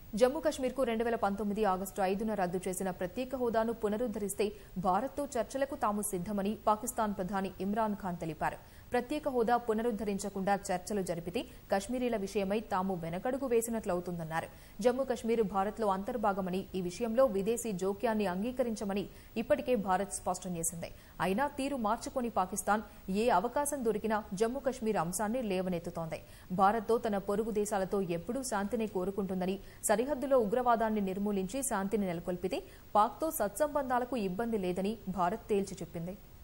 జమ్మూ కశ్మీర్కు రెండు వేల పంతొమ్మిది ఆగస్టు ఐదున రద్దు చేసిన ప్రత్యేక హోదాను పునరుద్దరిస్తే భారత్తో చర్చలకు తాము సిద్దమని పాకిస్తాన్ ప్రధాని ఇమ్రాన్ ఖాన్ తెలిపారు ప్రత్యేక హోదా పునరుద్దరించకుండా చర్చలు జరిపితే కశ్మీరీల విషయమై తాము వెనకడుగు వేసినట్లవుతుందన్నారు జమ్మూ కశ్మీర్ భారత్లో అంతర్భాగమని ఈ విషయంలో విదేశీ జోక్యాన్ని అంగీకరించమని ఇప్పటికే భారత్ స్పష్టం చేసింది అయినా తీరు మార్చుకొని పాకిస్తాన్ ఏ అవకాశం దొరికినా జమ్మూ కశ్మీర్ అంశాన్ని లేవనెత్తుతోంది భారత్తో తన పొరుగు దేశాలతో ఎప్పుడూ శాంతిని కోరుకుంటుందని సరిహద్దులో ఉగ్రవాదాన్ని నిర్మూలించి శాంతిని నెలకొల్పితే పాక్తో సత్సంబంధాలకు ఇబ్బంది లేదని భారత్ తేల్చి చెప్పింది